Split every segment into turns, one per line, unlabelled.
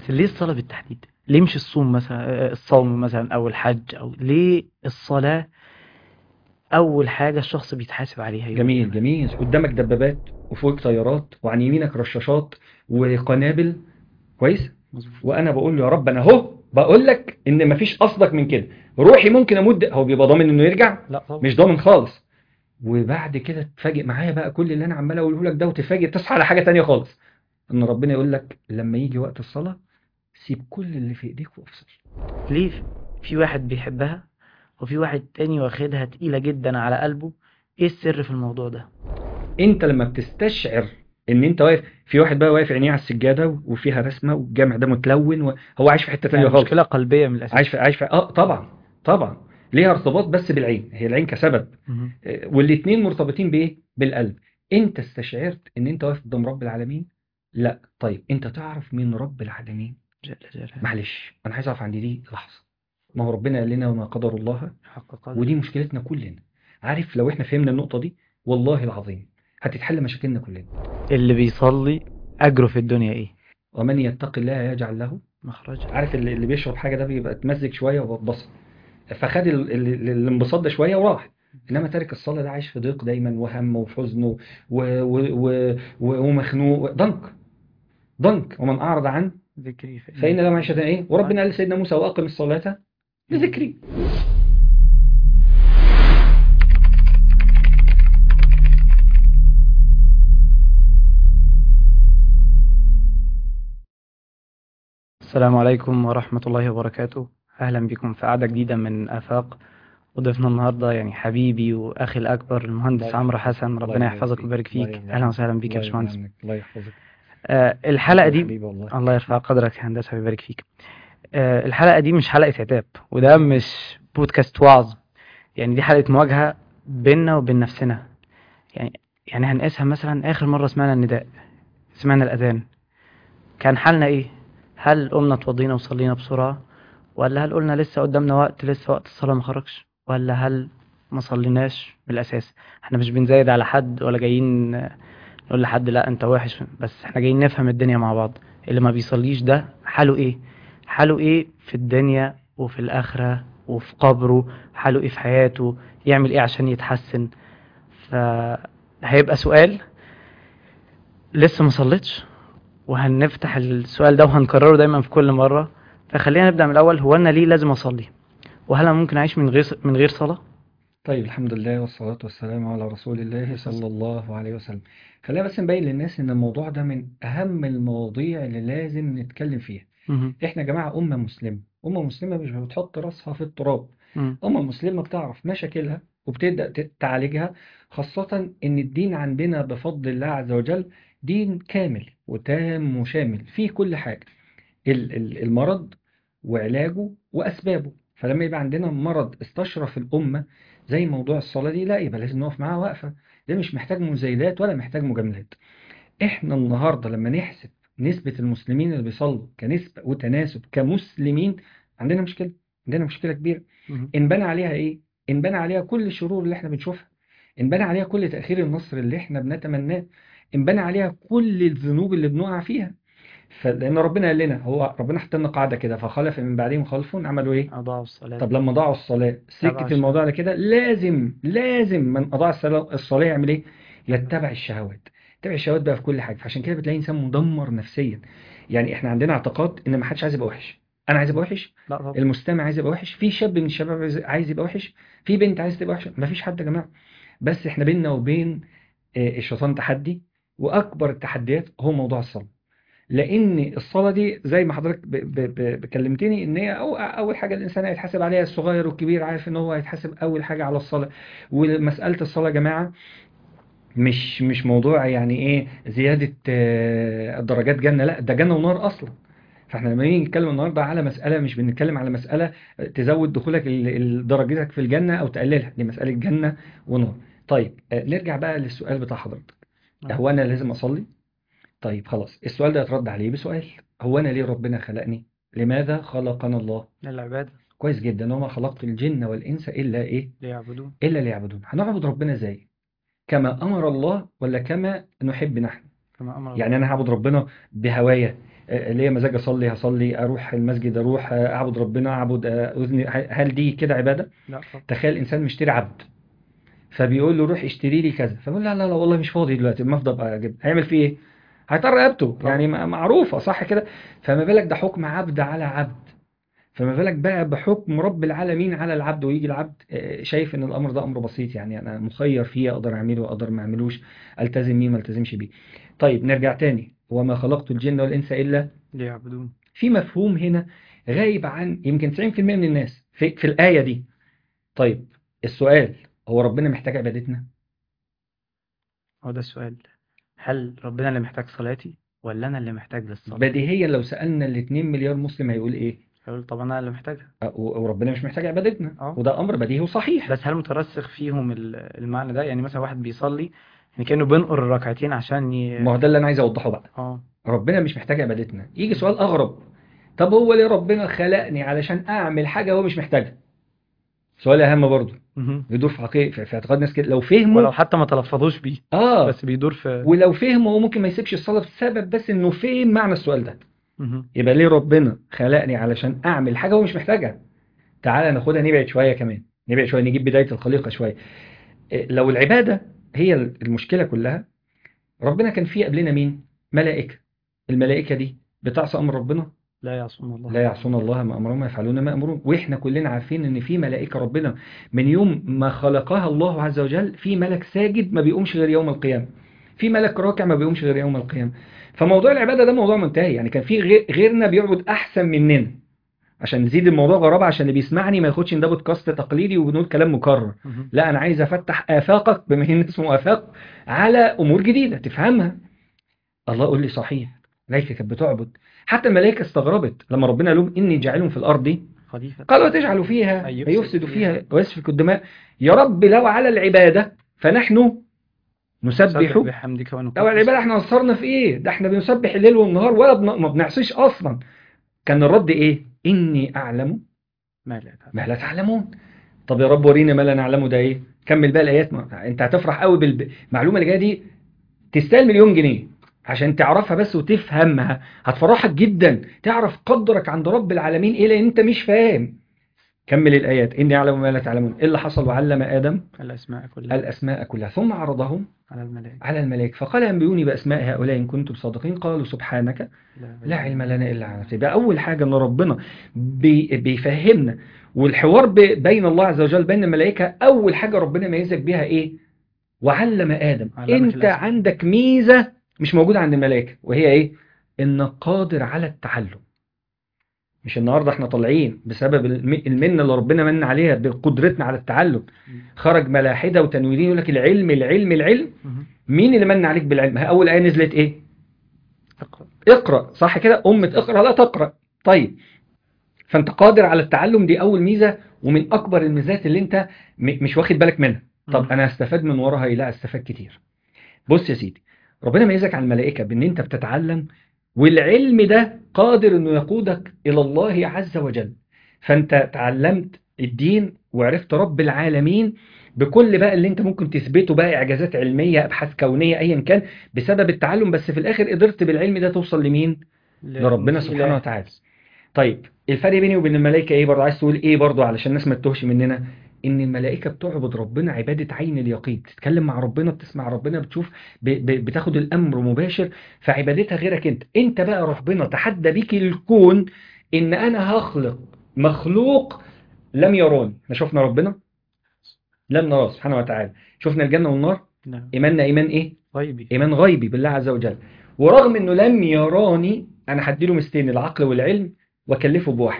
بس ليه الصلاة بالتحديد ليه مش الصوم مثلا آه، الصوم مثلا او الحج او ليه الصلاة اول حاجة الشخص بيتحاسب عليها يوم
جميل
القيامة؟
جميل قدامك دبابات وفوقك طيارات وعن يمينك رشاشات وقنابل كويس
مظبوط
وانا بقول له يا رب انا اهو بقول لك ان مفيش اصلك من كده روحي ممكن امد هو بيبقى ضامن انه يرجع
لا طبعا
مش ضامن خالص وبعد كده تفاجئ معايا بقى كل اللي انا عمال اقوله لك ده وتفاجئ تصحى على حاجه تانية خالص ان ربنا يقول لك لما يجي وقت الصلاه سيب كل اللي في ايديك وافصل
ليه في واحد بيحبها وفي واحد تاني واخدها تقيلة جدا على قلبه ايه السر في الموضوع ده
انت لما بتستشعر ان انت واقف في واحد بقى واقف عينيه على السجاده وفيها رسمه والجامع ده متلون وهو عايش في حته تانية
يعني
خالص
مشكلة قلبية من الاساس
عايش في عايش في اه طبعا طبعا ليها ارتباط بس بالعين هي العين كسبب
مهم.
والاثنين مرتبطين بايه بالقلب انت استشعرت ان انت واقف قدام رب العالمين لا طيب انت تعرف مين رب العالمين
جل جلاله
معلش انا عايز اقف عند دي لحظه ما هو ربنا قال لنا وما قدر الله
حق قدره
ودي مشكلتنا كلنا عارف لو احنا فهمنا النقطه دي والله العظيم هتتحل مشاكلنا كلنا
اللي بيصلي اجره في الدنيا ايه
ومن يتق الله يجعل له
مخرج
عارف اللي اللي بيشرب حاجه ده بيبقى اتمزج شويه واتبسط فخد ال- ال- الانبساط ده شويه وراح انما تارك الصلاه ده عايش في ضيق دايما وهم وحزن و- و- و- و- ومخنوق ضنك ضنك ومن اعرض عن
ذكري
فان له معيشه ايه وربنا قال لسيدنا موسى واقم الصلاه لذكري
السلام عليكم ورحمة الله وبركاته أهلا بكم في قعدة جديدة من آفاق وضيفنا النهاردة يعني حبيبي وأخي الأكبر المهندس
الله
عمرو
يحفظك.
حسن
الله
ربنا
يبارك
يحفظك
فيك.
ويبارك
الله
فيك
يرضى
أهلا وسهلا بيك يا
الله يرضى
باشمهندس
عنك. الله يحفظك
آه، الحلقة دي
حبيبي والله
الله يرفع قدرك يا هندسة ويبارك فيك آه، الحلقة دي مش حلقة عتاب وده مش بودكاست وعظ يعني دي حلقة مواجهة بيننا وبين نفسنا يعني يعني هنقيسها مثلا آخر مرة سمعنا النداء سمعنا الأذان كان حالنا إيه؟ هل قمنا اتوضينا وصلينا بسرعة ولا هل قلنا لسه قدامنا وقت لسه وقت الصلاة ما خرجش ولا هل ما صليناش من الأساس احنا مش بنزايد على حد ولا جايين آه، نقول لحد لا انت وحش بس احنا جايين نفهم الدنيا مع بعض اللي ما بيصليش ده حاله ايه حاله ايه في الدنيا وفي الآخرة وفي قبره حاله ايه في حياته يعمل ايه عشان يتحسن فهيبقى سؤال لسه ما صليتش وهنفتح السؤال ده وهنكرره دايما في كل مرة فخلينا نبدأ من الأول هو أنا ليه لازم أصلي وهل أنا ممكن أعيش من غير من غير صلاة
طيب الحمد لله والصلاة والسلام على رسول الله صلى الله عليه وسلم خلينا بس نبين للناس ان الموضوع ده من اهم المواضيع اللي لازم نتكلم فيها
مهم.
احنا يا جماعة أمة مسلمة أمة مسلمة مش بتحط راسها في التراب
مم.
أمة مسلمة بتعرف مشاكلها وبتبدأ ت- تعالجها خاصة إن الدين عندنا بفضل الله عز وجل دين كامل وتام وشامل فيه كل حاجة ال- ال- المرض وعلاجه وأسبابه فلما يبقى عندنا مرض استشرف الأمة زي موضوع الصلاة دي لا يبقى لازم نقف معاه وقفة ده مش محتاج مزايدات ولا محتاج مجاملات احنا النهاردة لما نحسب نسبة المسلمين اللي بيصلوا كنسبة وتناسب كمسلمين عندنا مشكلة عندنا مشكلة كبيرة
مهم.
انبنى عليها ايه انبنى عليها كل الشرور اللي احنا بنشوفها انبنى عليها كل تأخير النصر اللي احنا بنتمناه انبنى عليها كل الذنوب اللي بنقع فيها فلأن ربنا قال لنا هو ربنا حط لنا قاعدة كده فخلف من بعدهم خلف عملوا ايه
أضاعوا الصلاة
طب لما ضاعوا الصلاة
تبع
سكت الموضوع على كده لازم لازم من أضاع الصلاة الصلاة يعمل إيه؟ يتبع الشهوات يتبع الشهوات بقى في كل حاجة فعشان كده بتلاقي إنسان مدمر نفسيا يعني إحنا عندنا اعتقاد إن ما حدش عايز يبقى وحش أنا عايز أبقى وحش
لا طبعا
المستمع عايز يبقى وحش في شاب من الشباب عايز- عايز يبقى وحش في بنت عايز تبقى وحشة مفيش حد يا جماعة بس إحنا بيننا وبين آه، الشيطان تحدي وأكبر التحديات هو موضوع الصلاة لان الصلاه دي زي ما حضرتك ب- ب- ب- بكلمتني ان هي أو اول حاجه الانسان هيتحاسب عليها الصغير والكبير عارف ان هو هيتحاسب اول حاجه على الصلاه ومساله الصلاه يا جماعه مش مش موضوع يعني ايه زياده آه، درجات جنه لا ده جنه ونار اصلا فاحنا لما نيجي نتكلم النهارده على مساله مش بنتكلم على مساله تزود دخولك ال- ال- درجتك في الجنه او تقللها دي مساله جنه ونار طيب آه، نرجع بقى للسؤال بتاع حضرتك
آه.
هو انا لازم اصلي طيب خلاص السؤال ده يترد عليه بسؤال هو أنا ليه ربنا خلقني لماذا خلقنا الله
للعبادة
كويس جدا وما خلقت الجن والإنس إلا إيه
ليعبدون
إلا ليعبدون هنعبد ربنا إزاي كما أمر الله ولا كما نحب نحن
كما أمر
يعني أنا هعبد ربنا بهوايا آه، ليا مزاج اصلي هصلي اروح المسجد اروح آه، اعبد ربنا اعبد آه، اذني هل دي كده عباده
لا طبعا
تخيل انسان مشتري عبد فبيقول له روح اشتري لي كذا فبيقول لا لا لا والله مش فاضي دلوقتي ما افضل ابقى اجيب هيعمل فيه ايه هيطر رقبته
طبعا.
يعني م- معروفه صح كده فما بالك ده حكم عبد على عبد فما بالك بقى بحكم رب العالمين على العبد ويجي العبد آه، شايف ان الامر ده امر بسيط يعني انا مخير فيه اقدر اعمله اقدر ما اعملوش التزم بيه ما التزمش بيه طيب نرجع تاني وما خلقت الجن والانس الا
ليعبدون
في مفهوم هنا غايب عن يمكن 90% من الناس في, في الآية دي طيب السؤال هو ربنا محتاج عبادتنا
هو ده السؤال هل ربنا اللي محتاج صلاتي ولا انا اللي محتاج للصلاة
بديهيا لو سألنا ال 2 مليار مسلم هيقول ايه
هيقول طبعا انا اللي محتاجها
أه، و- وربنا مش محتاج عبادتنا
اه
وده أمر بديهي وصحيح
بس هل مترسخ فيهم ال- المعنى ده يعني مثلا واحد بيصلي يعني كأنه بينقر الركعتين عشان ي...
ما هو ده اللي أنا عايز أوضحه بقى
اه
ربنا مش محتاج عبادتنا يجي سؤال أغرب طب هو ليه ربنا خلقني علشان أعمل حاجة هو مش محتاجها سؤال أهم برضه
مهم.
يدور في حقيقة في في اعتقاد ناس كده لو فهموا
ولو حتى ما تلفظوش بيه
اه
بس بيدور في
ولو فهموا هو ممكن ما يسيبش الصلاة بسبب بس إنه فهم معنى السؤال ده
مهم.
يبقى ليه ربنا خلقني علشان اعمل حاجه هو مش محتاجها تعالى ناخدها نبعد شويه كمان نبعد شويه نجيب بدايه الخليقه شويه إيه، لو العباده هي المشكله كلها ربنا كان فيه قبلنا مين ملائكه الملائكه دي بتعصى امر ربنا
لا يعصون الله
لا يعصون الله ما امرهم ويفعلون ما امرون واحنا كلنا عارفين ان في ملائكه ربنا من يوم ما خلقها الله عز وجل في ملك ساجد ما بيقومش غير يوم القيامه في ملك راكع ما بيقومش غير يوم القيامه فموضوع العباده ده موضوع منتهي يعني كان في غير- غيرنا بيعبد احسن مننا عشان نزيد الموضوع غرابه عشان اللي بيسمعني ما ياخدش ان ده بودكاست تقليدي وبنقول كلام مكرر
مهم.
لا انا عايز افتح افاقك بما ان اسمه افاق على امور جديده تفهمها الله يقول لي صحيح الملائكه كانت بتعبد حتى الملائكه استغربت لما ربنا قال لهم اني جاعلهم في الارض
خليفة
قال وتجعل فيها
أي
ما
يفسد
يفسد
فيها.
فيها ويسفك الدماء يا رب لو على العباده فنحن
سبح
نسبح
بحمدك ونقدس
لو العباده احنا قصرنا في ايه ده احنا بنسبح الليل والنهار ولا بن... ما بنعصيش اصلا كان الرد ايه اني اعلم
ما لا تعلم.
ما لا تعلمون طب يا رب ورينا ما لا نعلمه ده ايه كمل بقى الايات ما. انت هتفرح قوي بالمعلومه اللي جايه دي تستاهل مليون جنيه عشان تعرفها بس وتفهمها هتفرحك جدا تعرف قدرك عند رب العالمين ايه لان انت مش فاهم كمل الايات اني اعلم ما لا تعلمون ايه اللي حصل وعلم ادم
الأسماء كلها
الاسماء كلها ثم عرضهم
على الملائكة
على الملائكه فقال انبئوني باسماء هؤلاء ان كنتم صادقين قالوا سبحانك لا علم لنا الا علمك يبقى اول حاجه ان ربنا بي بيفهمنا والحوار ب- بين الله عز وجل بين الملائكه اول حاجه ربنا ميزك بيها ايه وعلم ادم
علمك
انت
الأسماء.
عندك ميزه مش موجوده عند الملائكه وهي ايه انك قادر على التعلم مش النهارده احنا طالعين بسبب الم- المنه اللي ربنا من عليها بقدرتنا على التعلم خرج ملاحده وتنويرين يقول لك العلم العلم العلم
مهم.
مين اللي من عليك بالعلم ها اول ايه نزلت ايه
اقرأ
اقرأ صح كده أمة اقرأ لا تقرأ طيب فأنت قادر على التعلم دي أول ميزة ومن أكبر الميزات اللي أنت م- مش واخد بالك منها طب
مهم.
أنا هستفاد من وراها إيه لا هستفاد كتير بص يا سيدي ربنا ميزك على الملائكة بأن أنت بتتعلم والعلم ده قادر أنه يقودك إلى الله عز وجل فأنت تعلمت الدين وعرفت رب العالمين بكل بقى اللي انت ممكن تثبته بقى اعجازات علميه ابحاث كونيه ايا كان بسبب التعلم بس في الاخر قدرت بالعلم ده توصل لمين لربنا
في
سبحانه
إله.
وتعالى طيب الفرق بيني وبين الملائكة ايه برضه عايز تقول ايه برضه علشان الناس ما تتوهش مننا ان الملائكة بتعبد ربنا عبادة عين اليقين بتتكلم مع ربنا بتسمع ربنا بتشوف ب... ب... بتاخد الامر مباشر فعبادتها غيرك انت انت بقى ربنا تحدى بيك الكون ان انا هخلق مخلوق لم يراني احنا شفنا ربنا لم نراه سبحانه وتعالى شفنا الجنة والنار
نعم
ايماننا ايمان ايه
غيبي
إيمان غيبي بالله عز وجل ورغم أنه لم يراني أنا هديله مستين العقل والعلم وأكلفه بوحي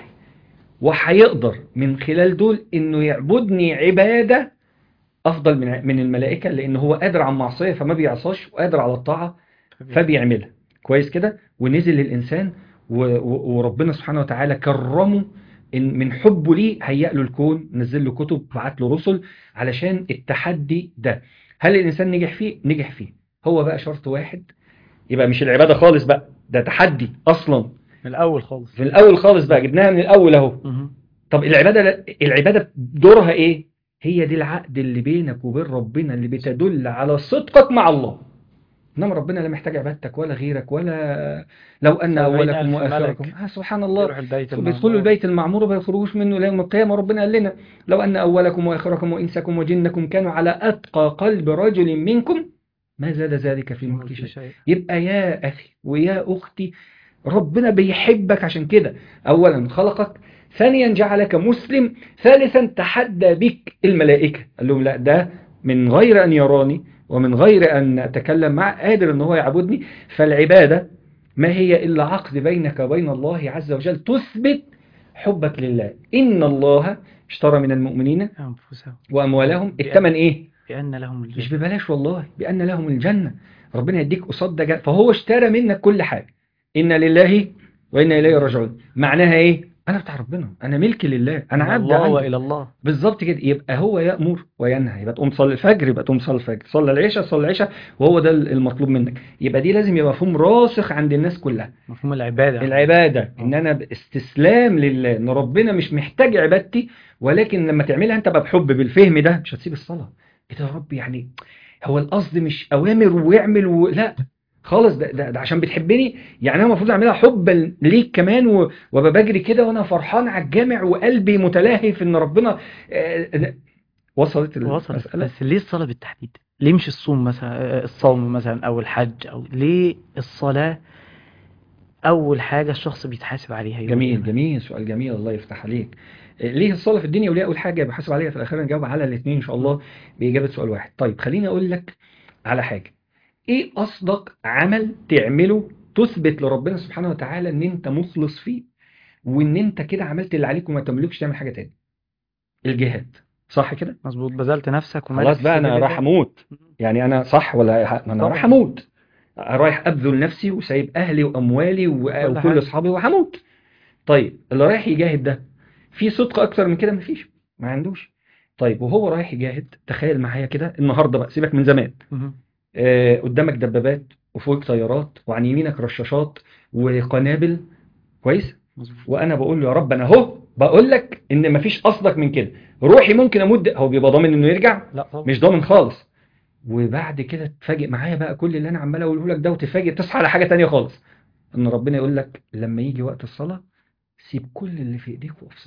وهيقدر من خلال دول أنه يعبدني عبادة أفضل من من الملائكة لأن هو قادر على المعصية فما بيعصاش وقادر على الطاعة فبيعملها كويس كده ونزل للإنسان و- و- وربنا سبحانه وتعالى كرمه إن من حبه ليه هيأ له الكون نزل له كتب بعت له رسل علشان التحدي ده هل الإنسان نجح فيه؟ نجح فيه هو بقى شرط واحد يبقى مش العبادة خالص بقى ده تحدي أصلا
من الأول خالص
في الأول خالص بقى جبناها من الأول أهو
مهم.
طب العبادة العبادة دورها إيه؟ هي دي العقد اللي بينك وبين ربنا اللي بتدل على صدقك مع الله انما ربنا لا محتاج عبادتك ولا غيرك ولا لو ان
سبعين
اولكم
ألف
واخركم
ملك.
آه سبحان الله
يروح البيت
بيدخلوا
المعمور.
البيت المعمور وما يخرجوش منه إلى يوم القيامة ربنا قال لنا لو أن أولكم وآخركم وإنسكم وجنكم كانوا على أتقى قلب رجل منكم ما زاد ذلك في الملك
في
شيء
شيء
يبقى يا أخي ويا أختي ربنا بيحبك عشان كده أولا خلقك ثانيا جعلك مسلم ثالثا تحدى بك الملائكة قال لهم لا ده من غير أن يراني ومن غير أن أتكلم معه قادر أن هو يعبدني فالعبادة ما هي إلا عقد بينك وبين الله عز وجل تثبت حبك لله إن الله اشترى من المؤمنين
أنفسهم
وأموالهم الثمن إيه؟
بأن لهم
مش
الجنة
ببلاش والله بأن لهم الجنة ربنا يديك قصاد ده جنة. فهو اشترى منك كل حاجة إن لله وإنا إليه راجعون معناها إيه؟ أنا بتاع ربنا أنا ملك لله أنا
من
عبد
الله
عنده
وإلى الله
بالظبط كده يبقى هو يأمر وينهى يبقى تقوم تصلي الفجر يبقى تقوم تصلي الفجر تصلي العشاء تصلي العشاء وهو ده المطلوب منك يبقى دي لازم يبقى مفهوم راسخ عند الناس كلها
مفهوم العبادة
العبادة ان انا باستسلام لله ان ربنا مش محتاج عبادتي ولكن لما تعملها انت بقى بحب بالفهم ده مش هتسيب الصلاة ايه ده يا رب يعني هو القصد مش اوامر ويعمل و... لا خالص ده, ده, ده عشان بتحبني يعني انا المفروض اعملها حبا ليك كمان و... وابقى بجري كده وانا فرحان على الجامع وقلبي متلهف ان ربنا آه، ده- وصلت
وصلت
المسألة
بس ليه الصلاة بالتحديد ليه مش الصوم مثلا آه، الصوم مثلا أو الحج أو ليه الصلاة أول حاجة الشخص بيتحاسب عليها يوم
جميل
القيامة؟
جميل سؤال جميل الله يفتح عليك إيه، ليه الصلاة في الدنيا وليه أول حاجة بحاسب عليها في الآخرة نجاوب على الاثنين إن شاء الله بإجابة سؤال واحد طيب خليني أقول لك على حاجة إيه أصدق عمل تعمله تثبت لربنا سبحانه وتعالى إن أنت مخلص فيه وإن أنت كده عملت اللي عليك وما تملكش تعمل حاجة تاني الجهاد صح كده
مظبوط بذلت نفسك ومالك
خلاص
في
بقى أنا
سبيل
راح
الله.
أموت يعني أنا صح ولا ه- ما أنا
طبعا.
راح أموت رايح أبذل نفسي وسايب أهلي وأموالي و-
كل
وكل
حاجة.
أصحابي وهموت طيب اللي رايح يجاهد ده في صدق أكتر من كده مفيش ما عندوش طيب وهو رايح يجاهد تخيل معايا كده النهارده بقى سيبك من زمان
مهم.
آه قدامك دبابات وفوق طيارات وعن يمينك رشاشات وقنابل كويس
مظبوط
وانا بقول له يا رب انا اهو بقول لك ان مفيش اصلك من كده روحي ممكن امد هو بيبقى ضامن انه يرجع
لا طبعا
مش ضامن خالص وبعد كده تفاجئ معايا بقى كل اللي انا عمال اقوله لك ده وتفاجئ تصحى على حاجه تانية خالص ان ربنا يقول لك لما يجي وقت الصلاه سيب كل اللي في ايديك وافصل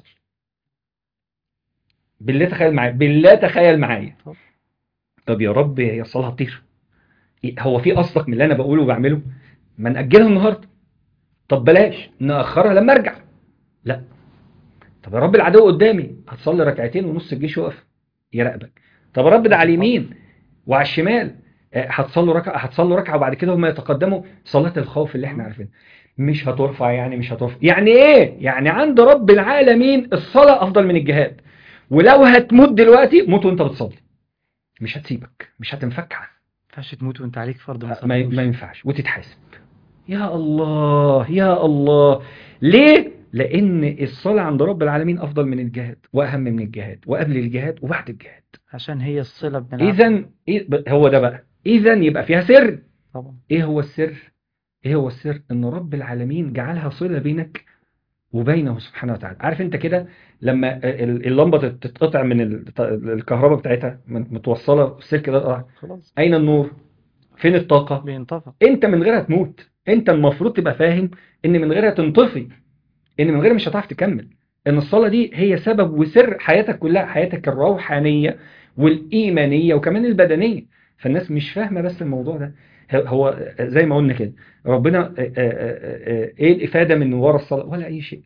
بالله تخيل معايا بالله تخيل معايا
طب.
طب يا رب هي الصلاه هتطير إيه- هو في اصلك من اللي انا بقوله وبعمله ما ناجلها النهارده طب بلاش ناخرها لما ارجع لا طب يا رب العدو قدامي هتصلي ركعتين ونص الجيش يقف يراقبك طب يا رب ده على اليمين وعلى الشمال آه، هتصلوا ركعه هتصلوا ركعه وبعد كده هم يتقدموا صلاه الخوف اللي احنا عارفينها مش هترفع يعني مش هترفع يعني ايه يعني عند رب العالمين الصلاه افضل من الجهاد ولو هتموت دلوقتي موت وانت بتصلي مش هتسيبك مش هتنفك عنها
ما ينفعش تموت وانت عليك فرض ما
ما,
صليتوش.
ما ينفعش وتتحاسب يا الله يا الله ليه لان الصلاه عند رب العالمين افضل من الجهاد واهم من الجهاد وقبل الجهاد وبعد الجهاد
عشان هي الصلة بنلعب
اذا إيه ب- هو ده بقى اذا يبقى فيها سر
طبعا
ايه هو السر ايه هو السر ان رب العالمين جعلها صله بينك وبينه سبحانه وتعالى عارف انت كده لما ال- اللمبه تت- تتقطع من ال- الكهرباء بتاعتها من- متوصله السلك ده اتقطع.
خلاص
اين النور فين الطاقه
بينطفى
انت من غيرها تموت انت المفروض تبقى فاهم ان من غيرها تنطفي ان من غيرها مش هتعرف تكمل ان الصلاة دي هي سبب وسر حياتك كلها حياتك الروحانية والايمانية وكمان البدنية فالناس مش فاهمة بس الموضوع ده هو زي ما قلنا كده ربنا آه، آه، آه، آه، ايه الافادة من ورا الصلاة ولا اي شيء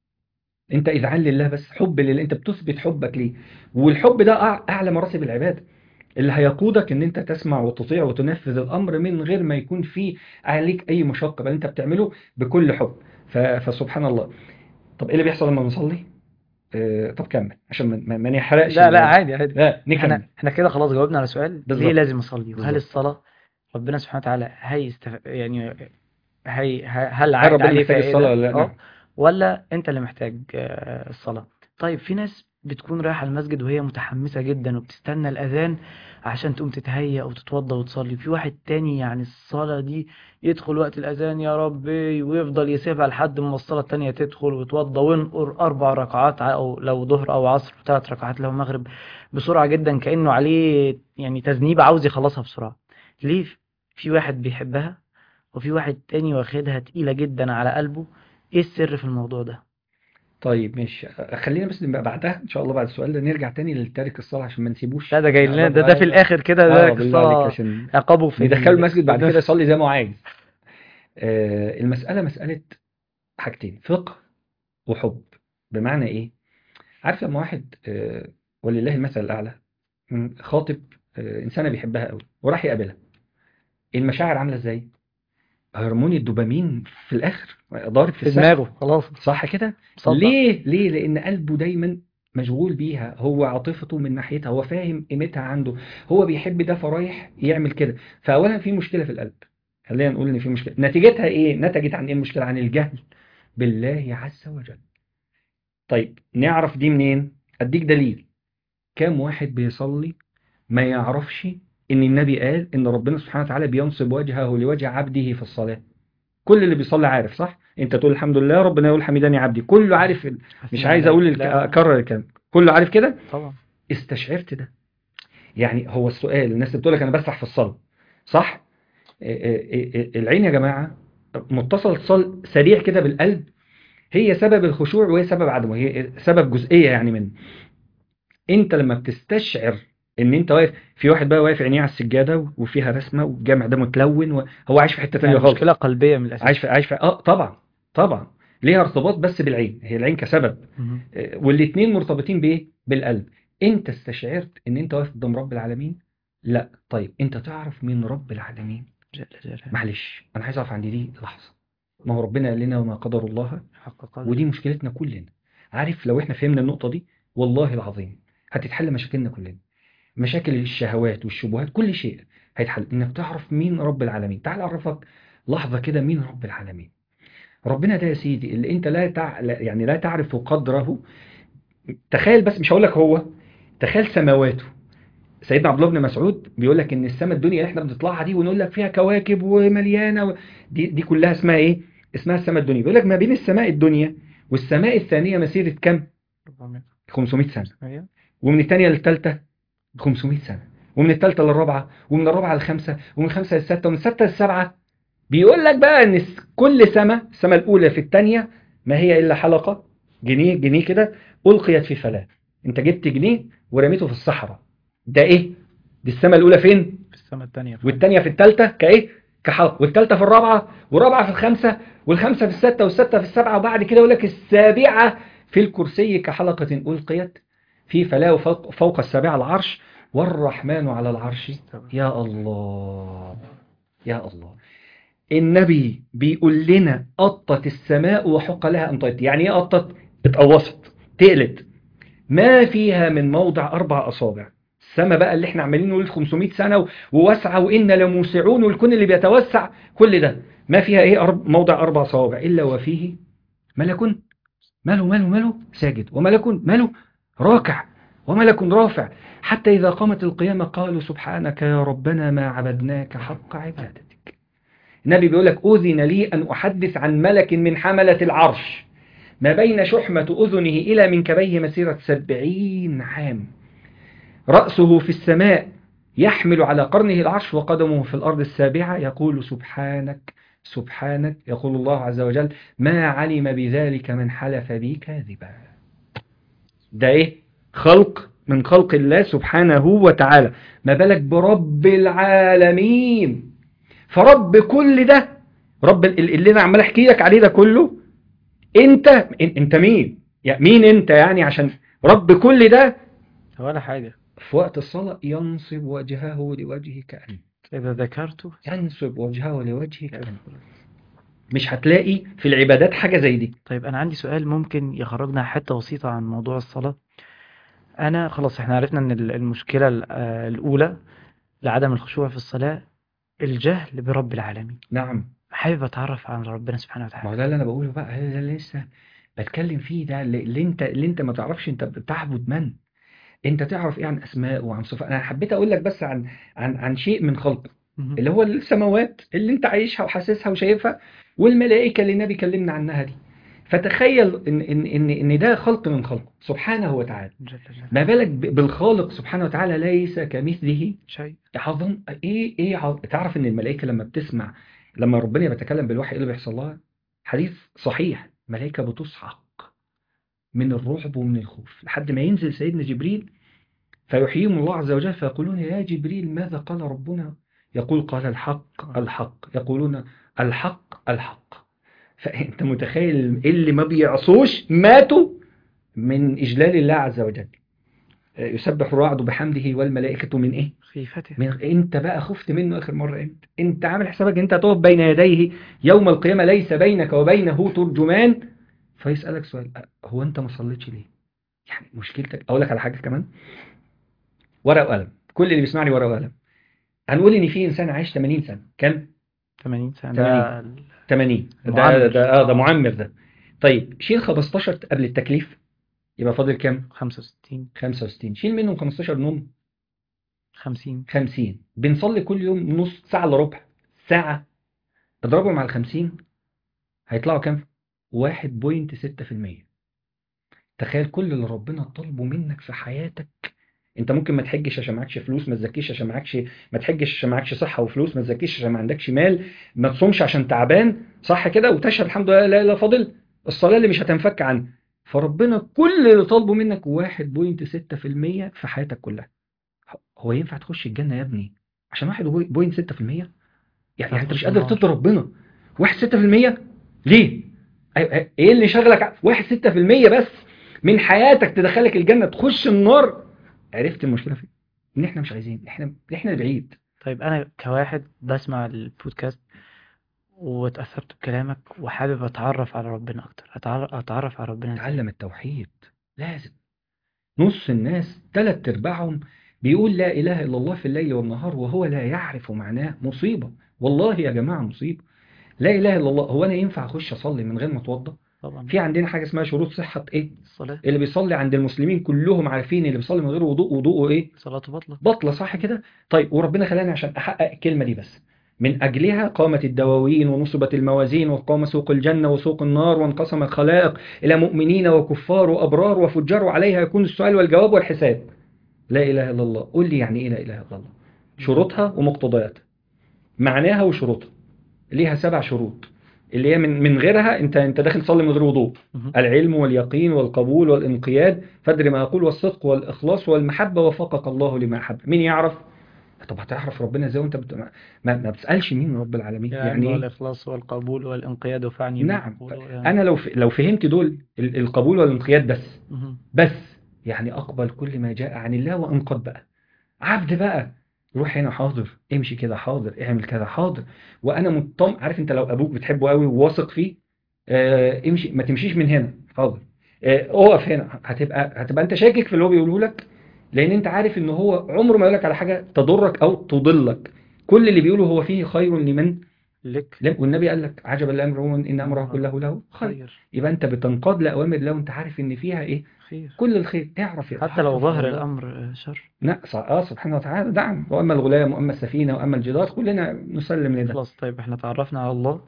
انت اذعان لله بس حب لله انت بتثبت حبك ليه والحب ده أع- اعلى مراتب العبادة اللي هيقودك ان انت تسمع وتطيع وتنفذ الامر من غير ما يكون في عليك اي مشقه بل انت بتعمله بكل حب ف- فسبحان الله طب ايه اللي بيحصل لما نصلي آه طب كمل عشان ما- ما ما نحرقش
لا لا
ال-
عادي عادي
لا نكمل
احنا احنا كده خلاص جاوبنا على سؤال ليه
بالظبط.
لازم اصلي وهل
بالظبط.
الصلاة ربنا سبحانه وتعالى هيستف... يعني هي ه- هل
هل
عائد
ربنا
عليه
محتاج
فائدة
الصلاه ولا لا
اه
نعم.
ولا انت اللي محتاج آه، الصلاة طيب في ناس بتكون رايحة المسجد وهي متحمسة جدا وبتستنى الأذان عشان تقوم تتهيأ أو تتوضى وتصلي في واحد تاني يعني الصلاة دي يدخل وقت الأذان يا ربي ويفضل يسيبها لحد ما الصلاة التانية تدخل ويتوضى وينقر أربع ركعات أو لو ظهر أو عصر وثلاث ركعات لو مغرب بسرعة جدا كأنه عليه يعني تذنيب عاوز يخلصها بسرعة ليه في واحد بيحبها وفي واحد تاني واخدها تقيلة جدا على قلبه ايه السر في الموضوع ده
طيب ماشي خلينا بس نبقى بعدها ان شاء الله بعد السؤال ده نرجع تاني للتارك الصلاة عشان ما نسيبوش
لا ده جاي لنا
لا،
ده ده في الاخر كده
اه
ده
بالله عليك
قصة
عشان
عقابه في
ندخله المسجد بعد
ده-
كده يصلي زي ما هو عايز آه، المسألة مسألة حاجتين فقه وحب بمعنى ايه عارف لما واحد آه، ولله المثل الأعلى م، خاطب آه، إنسانة بيحبها قوي وراح يقابلها المشاعر عاملة ازاي هرمون الدوبامين في الآخر ضارب في
في
السقف
دماغه خلاص
صح كده
مصدق.
ليه ليه لان قلبه دايما مشغول بيها هو عاطفته من ناحيتها هو فاهم قيمتها عنده هو بيحب ده فرايح يعمل كده فاولا في مشكله في القلب خلينا نقول ان في مشكله نتيجتها ايه نتجت عن ايه المشكله عن الجهل بالله عز وجل طيب نعرف دي منين اديك دليل كام واحد بيصلي ما يعرفش ان النبي قال ان ربنا سبحانه وتعالى بينصب وجهه لوجه عبده في الصلاه كل اللي بيصلي عارف صح انت تقول الحمد لله ربنا يقول حمدني عبدي كله عارف مش عايز اقول الك...
لا،
اكرر الكلام كله عارف كده
طبعا
استشعرت ده يعني هو السؤال الناس اللي بتقول لك انا بسرح في الصلاه صح إيه إيه إيه العين يا جماعه متصل اتصال سريع كده بالقلب هي سبب الخشوع وهي سبب عدمه هي سبب جزئيه يعني منه انت لما بتستشعر ان انت واقف في واحد بقى واقف عينيه على السجاده وفيها رسمه والجامع ده متلون وهو عايش في حته ثانيه
يعني
خالص
مشكلة قلبية من الأساس
عايش في عايش في اه طبعا طبعا ليها ارتباط بس بالعين هي العين كسبب
مهم.
والاثنين مرتبطين بايه بالقلب انت استشعرت ان انت واقف قدام رب العالمين لا طيب انت تعرف مين رب العالمين
جل جلاله
معلش انا عايز اقف عند دي لحظه ما هو ربنا قال لنا وما قدر الله
حق قدره
ودي مشكلتنا كلنا عارف لو احنا فهمنا النقطه دي والله العظيم هتتحل مشاكلنا كلنا مشاكل الشهوات والشبهات كل شيء هيتحل انك تعرف مين رب العالمين تعال اعرفك لحظه كده مين رب العالمين ربنا ده يا سيدي اللي انت لا تع... لا- يعني لا تعرف قدره تخيل بس مش هقول لك هو تخيل سماواته سيدنا عبد الله بن مسعود بيقول لك ان السماء الدنيا اللي احنا بنطلعها دي ونقول لك فيها كواكب ومليانه و... دي دي كلها اسمها ايه اسمها السماء الدنيا بيقول لك ما بين السماء الدنيا والسماء الثانيه مسيره كم
400
500 سنه
أيوة.
ومن الثانيه للثالثه 500 سنه ومن الثالثه للرابعه ومن الرابعه للخامسه ومن الخامسه للسته ومن السته للسبعه بيقول لك بقى ان الس- كل سماء السماء الاولى في الثانيه ما هي الا حلقه جنيه جنيه كده القيت في فلاه انت جبت جنيه ورميته في الصحراء ده ايه دي السماء الاولى فين
في السماء التانية فعلا.
والثانيه في الثالثه كايه كحلقه والثالثه في الرابعه والرابعه في الخامسه والخامسه في السته والسته في السبعه وبعد كده يقول لك السابعه في الكرسي كحلقه القيت في فلاه فوق, فوق السابعه العرش والرحمن على العرش يا الله يا الله النبي بيقول لنا قطت السماء وحق لها ان طيت يعني ايه قطت اتقوصت تقلت ما فيها من موضع اربع اصابع السماء بقى اللي احنا عمالين نقول 500 سنه و- وواسعه وان لموسعون والكون اللي بيتوسع كل ده ما فيها ايه أرب موضع اربع صوابع الا وفيه ملك ماله ماله ماله ساجد وملك ماله راكع وملك رافع حتى إذا قامت القيامة قالوا سبحانك يا ربنا ما عبدناك حق عبادتك النبي بيقول لك أذن لي أن أحدث عن ملك من حملة العرش ما بين شحمة أذنه إلى منكبيه مسيرة سبعين عام رأسه في السماء يحمل على قرنه العرش وقدمه في الأرض السابعة يقول سبحانك سبحانك يقول الله عز وجل ما علم بذلك من حلف بي كاذبا ده ايه خلق من خلق الله سبحانه وتعالى ما بالك برب العالمين فرب كل ده رب ال- اللي انا عمال احكي لك عليه ده كله انت إن- انت مين يعني مين انت يعني عشان رب كل ده
ولا حاجة
في وقت الصلاة ينصب وجهه لوجهك أنت
إذا ذكرته
ينصب وجهه لوجهك أنت مش هتلاقي في العبادات حاجة زي دي
طيب أنا عندي سؤال ممكن يخرجنا حتة بسيطة عن موضوع الصلاة أنا خلاص إحنا عرفنا إن ال- المشكلة ال- آه، الأولى لعدم الخشوع في الصلاة الجهل برب العالمين
نعم
حابب أتعرف عن ربنا سبحانه
ما
وتعالى
هو ده اللي انا بقوله بقى هذا اللي لسه بتكلم فيه ده اللي اللي انت اللي انت ما تعرفش انت بتعبد من انت تعرف ايه عن اسماء وعن صفات انا حبيت اقول لك بس عن عن عن شيء من خلقه
مهم.
اللي هو السماوات اللي انت عايشها وحاسسها وشايفها والملائكه اللي النبي كلمنا عنها دي فتخيل ان ان ان ان ده خلق من خلقه سبحانه وتعالى
جل جلاله
ما بالك ب- بالخالق سبحانه وتعالى ليس كمثله
شيء
عظم ايه ايه عظ... تعرف ان الملائكه لما بتسمع لما ربنا بيتكلم بالوحي ايه اللي بيحصل لها حديث صحيح ملائكه بتصعق من الرعب ومن الخوف لحد ما ينزل سيدنا جبريل فيحييهم الله عز وجل فيقولون يا جبريل ماذا قال ربنا يقول قال الحق الحق يقولون الحق الحق فانت متخيل اللي ما بيعصوش ماتوا من اجلال الله عز وجل يسبح الرعد بحمده والملائكه من ايه
خيفته
من انت بقى خفت منه اخر مره امتى انت عامل حسابك انت هتقف بين يديه يوم القيامه ليس بينك وبينه ترجمان فيسالك سؤال أه، هو انت ما صليتش ليه يعني مشكلتك اقول لك على حاجه كمان ورقه وقلم كل اللي بيسمعني ورقه وقلم هنقول ان في انسان عايش 80 سنه كم
80 سنة
80.
ده ال-
80 ده
معمر.
ده اه ده معمر ده طيب شيل 15 قبل التكليف يبقى فاضل كام
65
65 شيل منهم 15 نوم
50
50 بنصلي كل يوم نص ساعة الا ربع ساعة اضربهم على 50 هيطلعوا كام 1.6% تخيل كل اللي ربنا طالبه منك في حياتك انت ممكن ما تحجش عشان معكش فلوس ما تزكيش عشان معكش ما تحجش عشان معكش صحة وفلوس ما تزكيش عشان ما عندكش مال ما تصومش عشان تعبان صح كده وتشهد الحمد لله لا اله الا فاضل الصلاة اللي مش هتنفك عنها فربنا كل اللي طالبه منك 1.6% في حياتك كلها هو ينفع تخش الجنة يا ابني عشان 1.6% يعني يعني انت مش قادر ترضي ربنا 1.6% ليه؟ أي- ايه اللي شغلك 1.6% بس من حياتك تدخلك الجنة تخش النار عرفت المشكلة فين؟ ان احنا مش عايزين احنا احنا بعيد
طيب أنا كواحد بسمع البودكاست واتأثرت بكلامك وحابب أتعرف على ربنا أكتر أتعرف, أتعرف على ربنا إزاي؟
تعلم التوحيد لازم نص الناس ثلاث ارباعهم بيقول لا اله الا الله في الليل والنهار وهو لا يعرف معناه مصيبة والله يا جماعة مصيبة لا اله الا الله هو انا ينفع اخش اصلي من غير ما اتوضى
طبعا
في عندنا حاجة اسمها شروط صحة ايه
الصلاة
اللي بيصلي عند المسلمين كلهم عارفين اللي بيصلي من غير وضوء وضوءه ايه
صلاته بطلة
بطلة صح كده طيب وربنا خلاني عشان احقق الكلمة دي بس من اجلها قامت الدواوين ونصبت الموازين وقام سوق الجنة وسوق النار وانقسم الخلائق الى مؤمنين وكفار وابرار وفجار وعليها يكون السؤال والجواب والحساب لا اله الا الله قول لي يعني ايه لا اله الا الله شروطها ومقتضياتها معناها وشروطها ليها سبع شروط اللي هي من من غيرها انت انت داخل تصلي من غير وضوء
مهم.
العلم واليقين والقبول والانقياد فادر ما أقول والصدق والإخلاص والمحبة وفقك الله لما أحب مين يعرف؟ طب هتعرف ربنا ازاي وانت بت... ما, ما بتسألش مين رب العالمين
يعني
يعني ايه؟
والإخلاص والقبول والانقياد فعني بما
نعم
أقوله يعني.
انا لو ف... لو فهمت دول ال- القبول والانقياد بس
مهم.
بس يعني اقبل كل ما جاء عن الله وانقد بقى عبد بقى روح هنا حاضر امشي كده حاضر اعمل كذا حاضر وانا مطمئن عارف انت لو ابوك بتحبه قوي وواثق فيه آه امشي ما تمشيش من هنا حاضر آه اقف هنا هتبقى هتبقى انت شاكك في اللي هو بيقوله لك لان انت عارف ان هو عمره ما يقول لك على حاجه تضرك او تضلك كل اللي بيقوله هو فيه خير لمن
لك
لم والنبي قال لك عجب الامر هو ان امره كله له خير
خير
يبقى انت بتنقاد لاوامر الله وانت عارف ان فيها ايه
خير
كل الخير اعرف
حتى لو
اتحكم في
ظهر
الموضوع.
الأمر شر
لا ص- اه سبحانه وتعالى نعم واما الغلام واما السفينه واما الجدار كلنا نسلم لده
خلاص طيب احنا تعرفنا على الله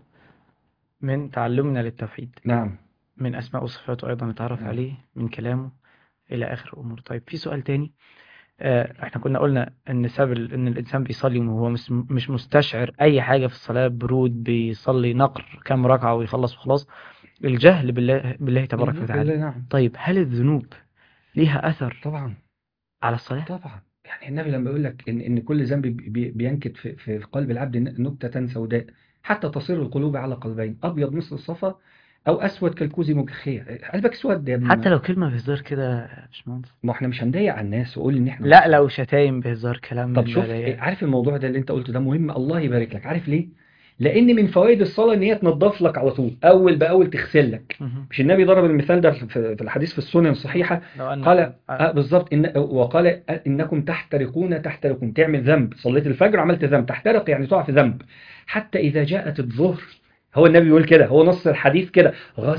من تعلمنا للتوحيد
نعم
من أسماء وصفاته أيضا نتعرف
نعم.
عليه من كلامه إلى آخر الأمور طيب في سؤال تاني آه، احنا كنا قلنا ان سبب ال- ان الانسان بيصلي وهو مش مش مستشعر اي حاجه في الصلاه برود بيصلي نقر كام ركعه ويخلص وخلاص الجهل بالله بالله تبارك وتعالى
بالله نعم
طيب هل الذنوب ليها اثر
طبعا
على الصلاه
طبعا يعني النبي لما يقول لك ان ان كل ذنب بي- بي- بينكت في في قلب العبد ن- نكته سوداء حتى تصير القلوب على قلبين ابيض مثل الصفا او اسود كالكوز مجخيه قلبك اسود يا ابني
حتى لو كلمه بهزار كده يا باشمهندس
ما احنا مش هنضايق على الناس وقول ان احنا
لا لو شتايم بهزار كلام
طب
من
شوف
ده
إيه،
ده-
عارف الموضوع ده اللي انت قلته ده مهم الله يبارك لك عارف ليه لان من فوائد الصلاه ان هي تنظف لك على طول اول باول تغسل لك
مهم.
مش النبي ضرب المثال ده في في الحديث في السنن الصحيحه
لو ان
قال آه بالظبط إن وقال انكم تحترقون تحترقون تعمل ذنب صليت الفجر عملت ذنب تحترق يعني تقع في ذنب حتى اذا جاءت الظهر هو النبي بيقول كده هو نص الحديث كده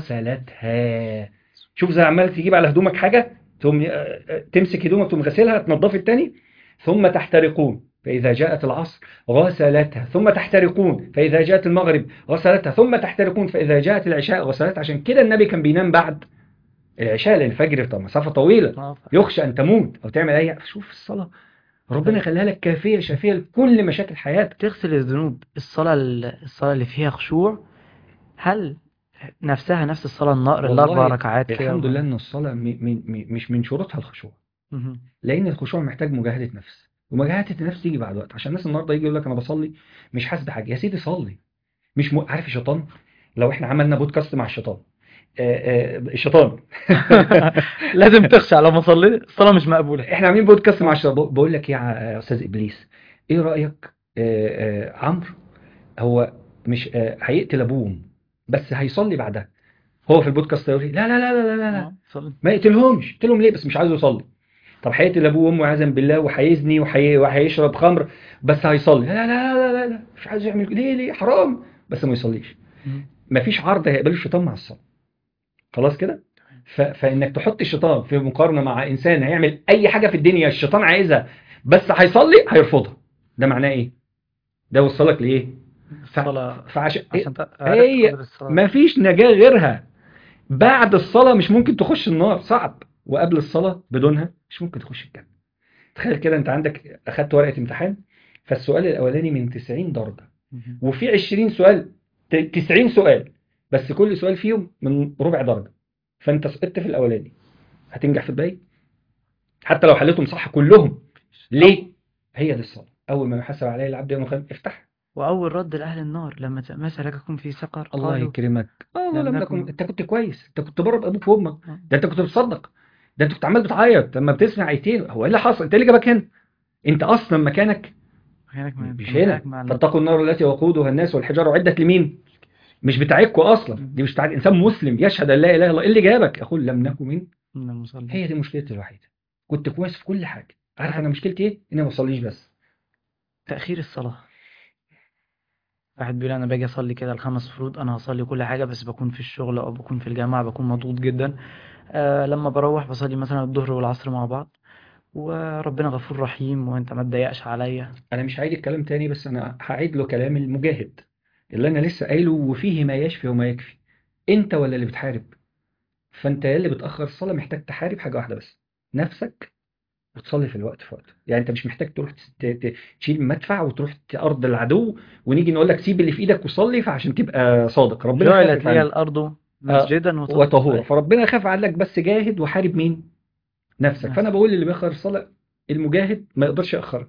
غسلتها شوف زي عمال تجيب على هدومك حاجه تقوم آه، آه، تمسك هدومك تقوم غسلها تنضف التاني ثم تحترقون فإذا جاءت العصر غسلتها ثم تحترقون فإذا جاءت المغرب غسلتها ثم تحترقون فإذا جاءت العشاء غسلتها عشان كده النبي كان بينام بعد العشاء لأن الفجر طب مسافة طويلة
آه،
يخشى أن تموت أو تعمل أي شوف الصلاة ربنا يخليها لك كافية شافية لكل مشاكل حياتك
تغسل الذنوب الصلاة ال- الصلاة اللي فيها خشوع هل نفسها نفس الصلاة النقر
والله
الأربع ركعات كده
الحمد لله أن الصلاة م- م- م- مش من شروطها الخشوع
مهم.
لان الخشوع محتاج مجاهده نفس ومجاهده النفس تيجي بعد وقت عشان الناس النهارده يجي يقول لك انا بصلي مش حاسس بحاجه يا سيدي صلي مش م... عارف الشيطان لو احنا عملنا بودكاست مع الشيطان آه آه الشيطان
لازم تخشع لو ما صليت الصلاة مش مقبولة
احنا عاملين بودكاست مع الشيطان بقول- بقول لك يا ع- استاذ ابليس ايه رايك آه آه عمرو هو مش آه هيقتل ابوه وامه بس هيصلي بعدها هو في البودكاست يقول لي لا لا لا لا لا, لا.
آه، صلي.
ما يقتلهمش قلت لهم ليه بس مش عايزه يصلي طب هيقتل ابوه وامه عياذا بالله وهيزني وهي- وهيشرب خمر بس هيصلي لا لا لا لا لا, لا. مش عايز يعمل ليه ليه حرام بس ما يصليش
مم.
مفيش عرض هيقبله الشيطان مع الصلاه خلاص كده ف... فانك تحط الشيطان في مقارنه مع انسان هيعمل اي حاجه في الدنيا الشيطان عايزها بس هيصلي هيرفضها ده معناه ايه ده وصلك لايه ف...
الصلاة
فعشان
عشان ت-
هي-
قدر الصلاة.
مفيش نجاة غيرها بعد الصلاة مش ممكن تخش النار صعب وقبل الصلاة بدونها مش ممكن تخش الجنة تخيل كده انت عندك اخدت ورقة امتحان فالسؤال الاولاني من 90 درجة
مهم.
وفي 20 سؤال ت- 90 سؤال بس كل سؤال فيهم من ربع درجة فانت سقطت في الاولاني هتنجح في الباقي حتى لو حليتهم صح كلهم ليه هي دي الصلاة اول ما يحاسب عليه العبد يوم القيامة افتح
وأول رد لأهل النار لما ت- ما سلككم في سقر
الله
قالوا
يكرمك اه والله
لم
لم
نكن-
نكن انت كنت كويس انت كنت بره بابوك وامك
آه.
ده انت كنت بتصدق ده انت كنت عمال بتعيط لما بتسمع ايتين هو ايه اللي حصل انت إيه اللي جابك هنا انت اصلا مكانك
مكانك مع-
مش
مكانك
هنا
مع النار.
فاتقوا النار التي وقودها الناس والحجاره عدت لمين مش بتاعتكوا اصلا دي مش بتاعت انسان مسلم يشهد ان لا اله الا الله ايه اللي جابك اقول لم نكن من
من المصلين
هي دي مشكلتي الوحيده كنت كويس في كل حاجه عارف انا مشكلتي ايه اني ما بصليش بس
تأخير الصلاة واحد بيقول أنا باجي أصلي كده الخمس فروض أنا هصلي كل حاجة بس بكون في الشغل أو بكون في الجامعة بكون مضغوط جدا آه لما بروح بصلي مثلا الظهر والعصر مع بعض وربنا غفور رحيم وأنت ما تضايقش عليا
انا مش هعيد الكلام تاني بس انا هعيد له كلام المجاهد اللي انا لسه قايله وفيه ما يشفي وما يكفي انت ولا اللي بتحارب فانت يا اللي بتاخر الصلاه محتاج تحارب حاجه واحده بس نفسك وتصلي في الوقت في وقته يعني انت مش محتاج تروح ت- ت- تشيل مدفع وتروح ارض العدو ونيجي نقول لك سيب اللي في ايدك وصلي فعشان تبقى صادق ربنا
جعلت
خافف
لي
عنك
الأرض مسجدا
وطهورا فربنا خاف عنك بس جاهد وحارب مين نفسك
نفسك.
فانا بقول اللي بيأخر الصلاه المجاهد ما يقدرش يأخرها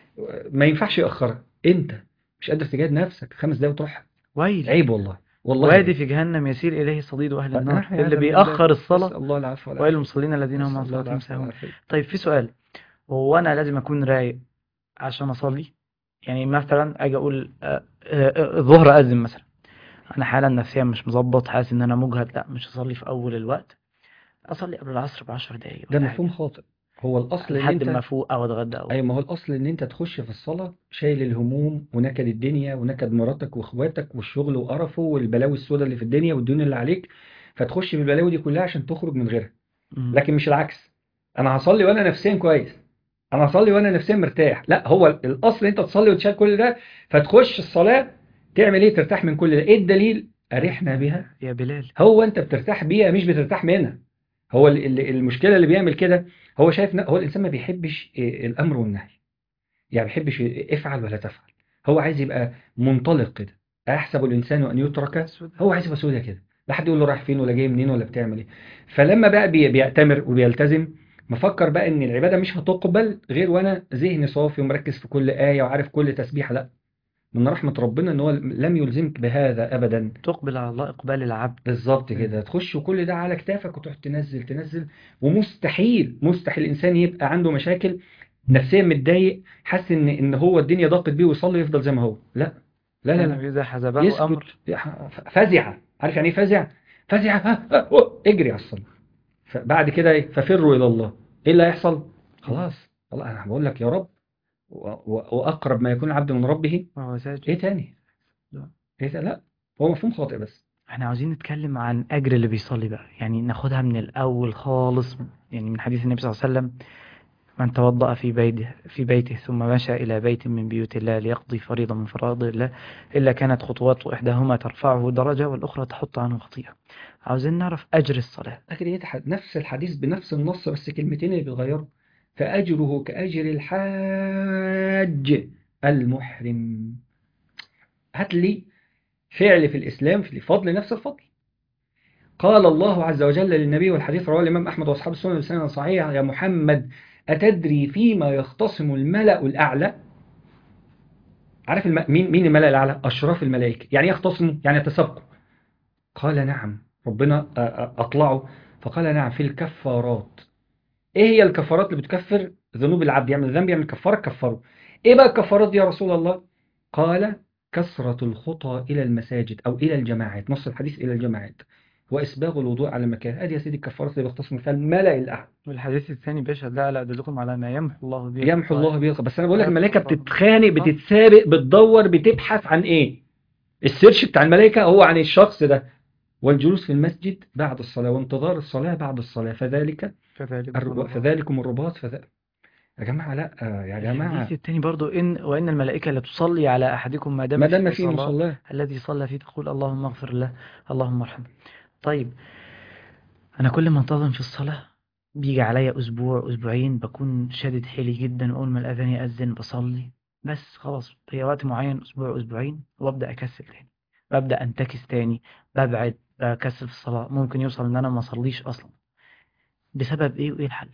ما ينفعش يأخرها انت مش قادر تجاهد نفسك خمس دقايق وتروح
ويل
عيب والله والله
وادي
عيب.
في جهنم يسير إليه صديد أهل
فنحن
النار
عياذا
اللي
بالله
بيأخر الصلاة
نسأل الله العفو
ويل
والعافية
للمصلين الذين هم
نسأل
عن
الله
صلاتهم
العفو
ساهون
والعافية
طيب في سؤال هو أنا لازم أكون رايق عشان أصلي يعني مثلا أجي أقول آه، آه، آه، الظهر أذن مثلا أنا حالا نفسيا مش مظبط حاسس إن أنا مجهد لا مش هصلي في أول الوقت أصلي قبل العصر بعشر دقايق
ده
ولا
مفهوم
حاجة
خاطئ هو الاصل ان
لحد
انت
ما أفوق أو أتغدى أو
ايوه ما هو الاصل ان انت تخش في الصلاه شايل الهموم ونكد الدنيا ونكد مراتك واخواتك والشغل وقرفه والبلاوي السوداء اللي في الدنيا والديون اللي عليك فتخش بالبلاوي دي كلها عشان تخرج من غيرها
مم.
لكن مش العكس انا هصلي وانا نفسيا كويس انا هصلي وانا نفسيا مرتاح لا هو الاصل انت تصلي وتشال كل ده فتخش الصلاه تعمل ايه ترتاح من كل ده ايه الدليل ارحنا بها
يا بلال
هو انت بترتاح بيها مش بترتاح منها هو ال- ال- المشكله اللي بيعمل كده هو شايف ن- هو الانسان ما بيحبش إيه، الامر والنهي يعني ما بيحبش افعل ولا تفعل هو عايز يبقى منطلق كده ايحسب الانسان ان يترك هو عايز يبقى سودة كده لا حد يقول له رايح فين ولا جاي منين ولا بتعمل ايه فلما بقى بي- بيأتمر وبيلتزم مفكر بقى ان العباده مش هتقبل غير وانا ذهني صافي ومركز في كل ايه وعارف كل تسبيحه لا من رحمه ربنا ان هو لم يلزمك بهذا ابدا
تقبل على الله إقبال العبد
بالظبط كده تخش وكل ده على كتافك وتروح تنزل تنزل ومستحيل مستحيل الانسان يبقى عنده مشاكل نفسيا متضايق حاسس ان ان هو الدنيا ضاقت بيه ويصلي يفضل زي ما هو لا لا لا, لا.
كان إذا حزبه أمر
يسكت فزع عارف يعني ايه فزع فزع ها ها أوه، اجري على الصلاه فبعد كده ايه ففروا الى الله ايه اللي هيحصل خلاص والله انا بقول لك يا رب و- و- واقرب ما يكون العبد من ربه
وهو ساجد
ايه تاني
لا.
ايه تاني؟ لا هو مفهوم خاطئ بس
احنا عاوزين نتكلم عن أجر اللي بيصلي بقى يعني ناخدها من الأول خالص يعني من حديث النبي صلى الله عليه وسلم من توضأ في بيته في بيته ثم مشى إلى بيت من بيوت الله ليقضي فريضة من فرائض الله إلا كانت خطوات إحداهما ترفعه درجة والأخرى تحط عنه خطيئة عاوزين نعرف أجر الصلاة
لكن هي تح- نفس الحديث بنفس النص بس كلمتين اللي بيتغيروا فأجره كأجر الحاج المحرم هات لي فعل في الإسلام في فضل نفس الفضل قال الله عز وجل للنبي والحديث رواه الإمام أحمد وأصحاب السنة بسنة صحيحة يا محمد أتدري فيما يختصم الملأ الأعلى عارف الم... مين مين الملأ الأعلى أشراف الملائكة يعني إيه يختصموا يعني يتسابقوا قال نعم ربنا أ- أ- أطلعه فقال نعم في الكفارات إيه هي الكفارات اللي بتكفر ذنوب العبد يعمل ذنب يعمل كفارة كفره إيه بقى الكفارات دي يا رسول الله قال كثرة الخطى إلى المساجد أو إلى الجماعات نص الحديث إلى الجماعات وإسباغ الوضوء على المكان أدي يا سيدي الكفارات اللي بيختصم فيها الملأ الأعلى
والحديث الثاني بيشهد لا لا أدلكم على ما يمحو الله به
يمحو الله به الخ- بس أنا بقول لك
لا
الملائكة
تكفر.
بتتخانق بتتسابق بتدور بتبحث عن إيه السيرش بتاع الملائكة هو عن الشخص ده والجلوس في المسجد بعد الصلاة وانتظار الصلاة بعد الصلاة فذلك
فذلك
الر- فذلكم الرباط فذ... يا جماعة لا يا جماعة
الحديث الثاني برضو إن وإن الملائكة لتصلي على أحدكم ما دام
ما دام
في
في
صلاة
مصلاه
الذي صلى فيه تقول اللهم اغفر له اللهم ارحمه طيب أنا كل ما انتظم في الصلاة بيجي عليا أسبوع أسبوعين بكون شادد حيلي جدا وأول ما الأذان يأذن بصلي بس خلاص هي وقت معين أسبوع أسبوعين وأبدأ أكسل تاني ببدأ أنتكس تاني ببعد بكسل في الصلاة ممكن يوصل إن أنا ما أصليش أصلا بسبب إيه وإيه الحل؟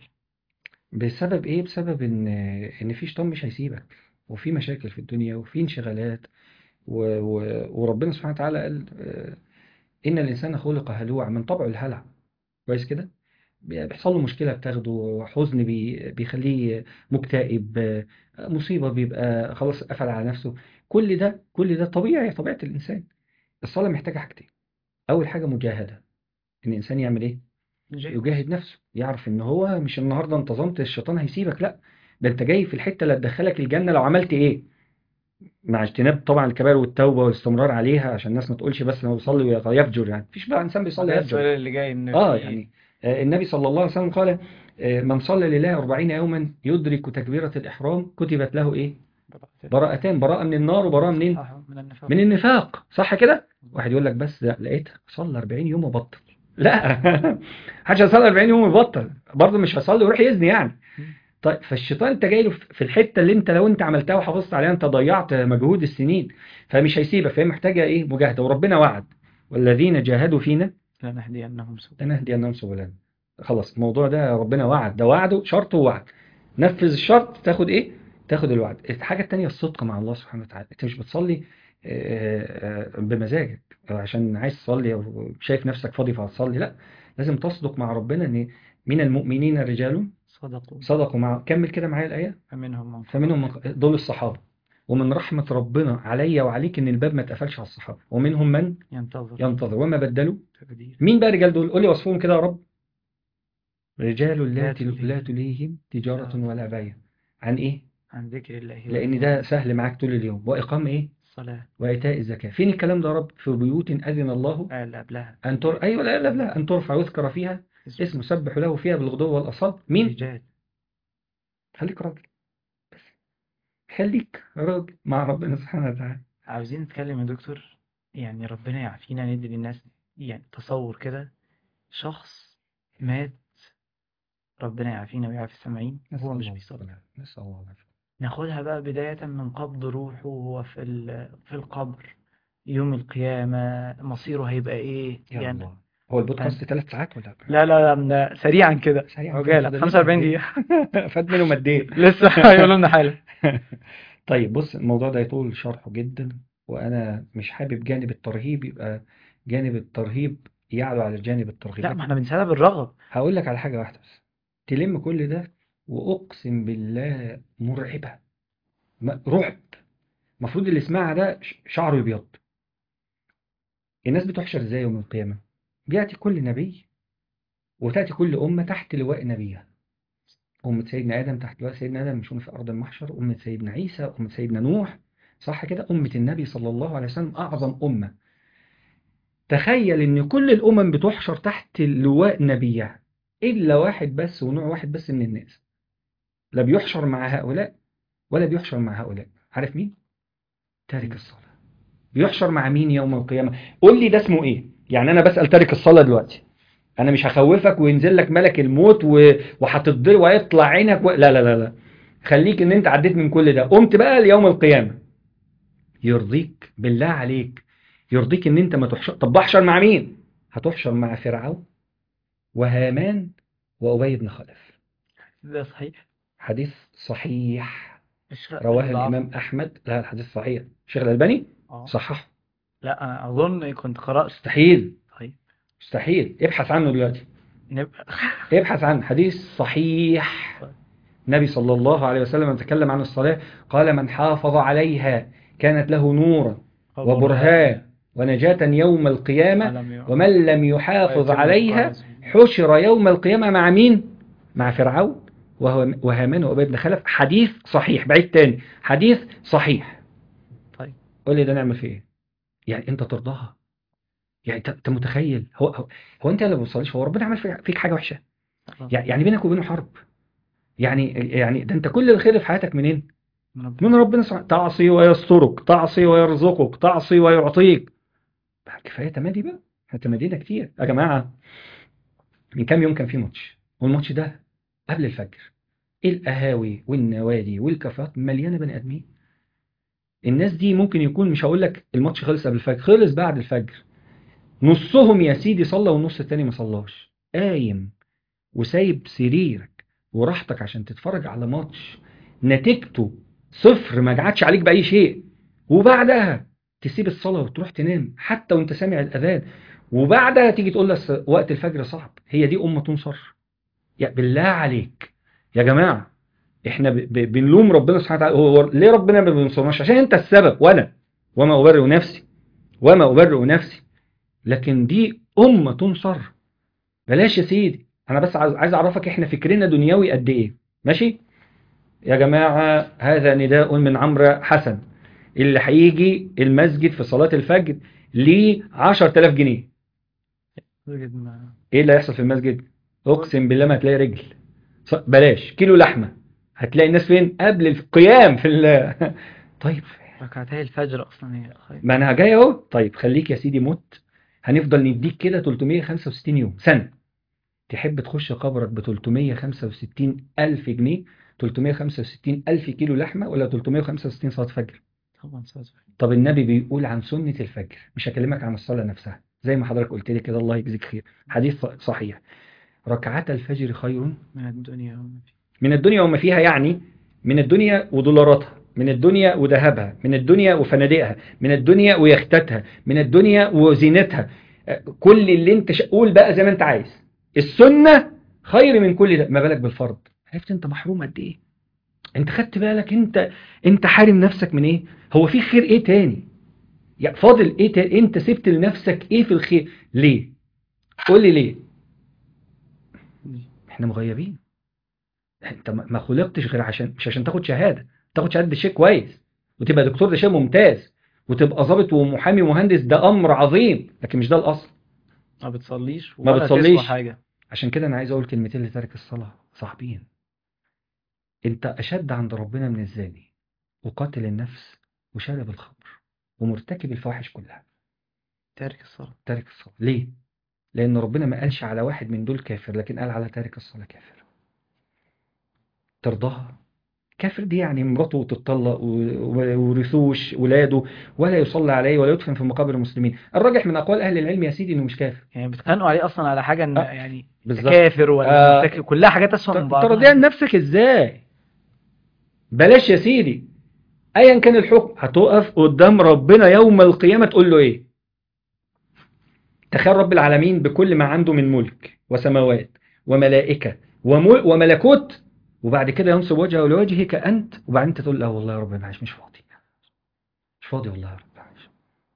بسبب ايه بسبب ان ان في شيطان مش هيسيبك وفي مشاكل في الدنيا وفي انشغالات و... و... وربنا سبحانه وتعالى قال آه، ان الانسان خلق هلوعا من طبعه الهلع كويس كده بي- بيحصل له مشكله بتاخده حزن بي... بيخليه مكتئب آه، مصيبه بيبقى خلاص قفل على نفسه كل ده كل ده طبيعي طبيعه الانسان الصلاه محتاجه حاجتين اول حاجه مجاهده ان الانسان يعمل ايه يجاهد نفسه يعرف ان هو مش النهارده انتظمت الشيطان هيسيبك لا ده انت جاي في الحته اللي هتدخلك الجنه لو عملت ايه مع اجتناب طبعا الكبائر والتوبه والاستمرار عليها عشان الناس ما تقولش بس انا بيصلي ويفجر يعني مفيش بقى انسان بيصلي
ده
يفجر
السؤال اللي جاي إن
اه
في-
يعني آه، النبي صلى الله عليه وسلم قال آه، من صلى لله 40 يوما يدرك تكبيره الاحرام كتبت له ايه براءتان براءه من النار وبراءه منين
صح، من النفاق
من النفاق صح كده واحد يقول لك بس لا لقيتها صلى 40 يوم وبطل لا محدش هيصلي 40 يوم ويبطل برضه مش هيصلي ويروح يزني يعني طيب فالشيطان انت جاي له في الحته اللي انت لو انت عملتها وحافظت عليها انت ضيعت مجهود السنين فمش هيسيبك فهي محتاجه ايه مجاهده وربنا وعد والذين جاهدوا فينا
لنهدينهم سبل
لنهدينهم سبلنا خلاص الموضوع ده ربنا وعد ده وعده شرط ووعد نفذ الشرط تاخد ايه تاخد الوعد الحاجه التانيه الصدق مع الله سبحانه وتعالى انت مش بتصلي آه، آه، بمزاجك عشان عايز تصلي او شايف نفسك فاضي فهتصلي لا لازم تصدق مع ربنا ان من المؤمنين رجال
صدقوا
صدقوا مع كمل كده معايا الايه
فمنهم من
فمنهم من... دول الصحابه ومن رحمه ربنا عليا وعليك ان الباب ما اتقفلش على الصحابه ومنهم من
ينتظر
ينتظر وما بدلوا
تبديل
مين بقى الرجال دول قول لي وصفهم كده يا رب رجال
لا
لا
تلهيهم
لا تليهم تجارة ولا بيع عن ايه
عن ذكر الله
لان ده سهل معاك طول اليوم واقام ايه
الصلاة
وايتاء الزكاة فين الكلام ده يا رب في بيوت اذن الله
آية اللي قبلها
ان تر... ايوه لا لا لا ان ترفع ويذكر فيها اسمه سبح له فيها بالغدو والاصال مين
رجال
خليك راجل بس خليك راجل مع ربنا سبحانه وتعالى
عاوزين نتكلم يا دكتور يعني ربنا يعافينا ندي للناس يعني تصور كده شخص مات ربنا يعافينا ويعافي السامعين وهو مش بيصلي
نسأل الله العافية
ناخدها بقى بداية من قبض روحه وهو في ال- في القبر يوم القيامة مصيره هيبقى ايه
يا
يعني
الله هو البودكاست ثلاث ساعات ولا
لا لا لا سريعا كده
سريعا
عجالة
فاضل
45
لنا
دقيقة
فات منه مادين
لسه هيقولوا لنا حالا
طيب بص الموضوع ده يطول شرحه جدا وانا مش حابب جانب الترهيب يبقى جانب الترهيب يعلو على جانب الترغيب
لا ما احنا بنسألها بالرغب
هقول لك على حاجة واحدة بس تلم كل ده واقسم بالله مرعبة م- رعب المفروض اللي يسمعها ده ش- شعره يبيض الناس بتحشر ازاي يوم القيامة بيأتي كل نبي وتأتي كل أمة تحت لواء نبيها أمة سيدنا آدم تحت لواء سيدنا آدم مشون في أرض المحشر أمة سيدنا عيسى أمة سيدنا نوح صح كده أمة النبي صلى الله عليه وسلم أعظم أمة تخيل إن كل الأمم بتحشر تحت لواء نبيها إلا واحد بس ونوع واحد بس من الناس لا بيحشر مع هؤلاء ولا بيحشر مع هؤلاء عارف مين تارك الصلاة بيحشر مع مين يوم القيامة قول لي ده اسمه ايه يعني انا بسأل تارك الصلاة دلوقتي انا مش هخوفك وينزل لك ملك الموت و... وهتضل ويطلع عينك و... لا لا لا لا خليك ان انت عديت من كل ده قمت بقى ليوم القيامة يرضيك بالله عليك يرضيك ان انت ما تحشر طب بحشر مع مين هتحشر مع فرعون وهامان وأبي بن خلف
ده صحيح
حديث صحيح
اشرق
رواه
الضعف.
الإمام أحمد لا الحديث صحيح الشيخ الألباني
اه
صحح
لا انا اظن كنت قرأت
مستحيل
طيب
مستحيل ابحث عنه دلوقتي
نبقى
ابحث عنه حديث صحيح النبي صلى الله عليه وسلم تكلم عن الصلاة قال من حافظ عليها كانت له نورا وبرهان ونجاة يوم القيامة ومن لم يحافظ عليها حشر يوم القيامة مع مين؟ مع فرعون وهو وهامان وأبي بن خلف حديث صحيح بعيد تاني حديث صحيح
طيب.
قول لي ده نعمل فيه ايه؟ يعني انت ترضاها يعني انت أنت متخيل هو هو, هو انت اللي ما بتصليش هو ربنا عمل فيك فيك حاجة وحشة يعني يعني بينك وبينه حرب يعني يعني ده انت كل الخير في حياتك منين؟ من ربنا سبحانه تعصي ويسترك تعصي ويرزقك تعصي ويعطيك بقى كفايه تمادي بقى احنا تمادينا كتير يا جماعه من كام يوم كان في ماتش والماتش ده قبل الفجر القهاوي والنوادي والكافيهات مليانه بني ادمين الناس دي ممكن يكون مش هقول لك الماتش خلص قبل الفجر خلص بعد الفجر نصهم يا سيدي صلى والنص التاني ما صلاش قايم وسايب سريرك وراحتك عشان تتفرج على ماتش نتيجته صفر ما جعتش عليك بأي شيء وبعدها تسيب الصلاة وتروح تنام حتى وانت سامع الأذان وبعدها تيجي تقول لك وقت الفجر صعب هي دي أمة تنصر يا بالله عليك يا جماعة احنا ب- ب- بنلوم ربنا سبحانه وتعالى هو ليه ربنا ما بينصرناش عشان انت السبب وانا وما أبرئ نفسي وما أبرئ نفسي لكن دي أمة تنصر بلاش يا سيدي أنا بس عايز عايز أعرفك احنا فكرنا دنيوي قد إيه ماشي يا جماعة هذا نداء من عمرو حسن اللي هيجي المسجد في صلاة الفجر ليه 10000 جنيه
بجد ما
ايه اللي هيحصل في المسجد اقسم بالله ما هتلاقي رجل ص- بلاش كيلو لحمة هتلاقي الناس فين قبل القيام في ال طيب
ركعتي الفجر اصلا هي خير
ما انا جاي اهو طيب خليك يا سيدي موت هنفضل نديك كده 365 يوم سنة تحب تخش قبرك ب 365 ألف جنيه 365 ألف كيلو لحمة ولا 365 صلاة فجر
طبعا صلاة
طب النبي بيقول عن سنة الفجر مش هكلمك عن الصلاة نفسها زي ما حضرتك قلت لي كده الله يجزيك خير حديث صحيح ركعات الفجر خير
من الدنيا وما فيها
من الدنيا وما فيها يعني من الدنيا ودولاراتها من الدنيا وذهبها من الدنيا وفنادقها من الدنيا ويختاتها من الدنيا وزينتها آه، كل اللي انت ش... قول بقى زي ما انت عايز السنة خير من كل ده ما بالك بالفرض عرفت انت محروم قد ايه انت خدت بالك انت انت حارم نفسك من ايه هو في خير ايه تاني يعني فاضل ايه تاني انت سبت لنفسك ايه في الخير ليه قول لي ليه احنا مغيبين انت ما ما خلقتش غير عشان مش عشان تاخد شهاده تاخد شهاده ده شيء كويس وتبقى دكتور ده شيء ممتاز وتبقى ضابط ومحامي ومهندس ده امر عظيم لكن مش ده الاصل
ما بتصليش
ما
ولا
بتصليش.
تسوى حاجة
عشان كده انا عايز اقول كلمتين لتارك الصلاه صاحبين انت اشد عند ربنا من الزاني وقاتل النفس وشارب الخمر ومرتكب الفواحش كلها
تارك الصلاة
تارك الصلاه ليه لان ربنا ما قالش على واحد من دول كافر لكن قال على تارك الصلاه كافر ترضاها كافر دي يعني مراته تتطلق ورثوش ولاده ولا يصلى عليه ولا يدفن في مقابر المسلمين الراجح من اقوال اهل العلم يا سيدي انه مش كافر
يعني بيتخانقوا عليه اصلا على حاجة ان
آه،
يعني
بالظبط
كافر ولا
آه.
مرتكب كلها حاجات اسوأ من بعضها
ترضيها لنفسك ازاي بلاش يا سيدي ايا كان الحكم هتقف قدام ربنا يوم القيامة تقول له ايه تخيل رب العالمين بكل ما عنده من ملك وسماوات وملائكة ومل وملكوت وبعد كده ينصب وجهه لوجهك انت وبعدين انت تقول لا والله يا رب معلش مش فاضي مش فاضي والله يا رب معلش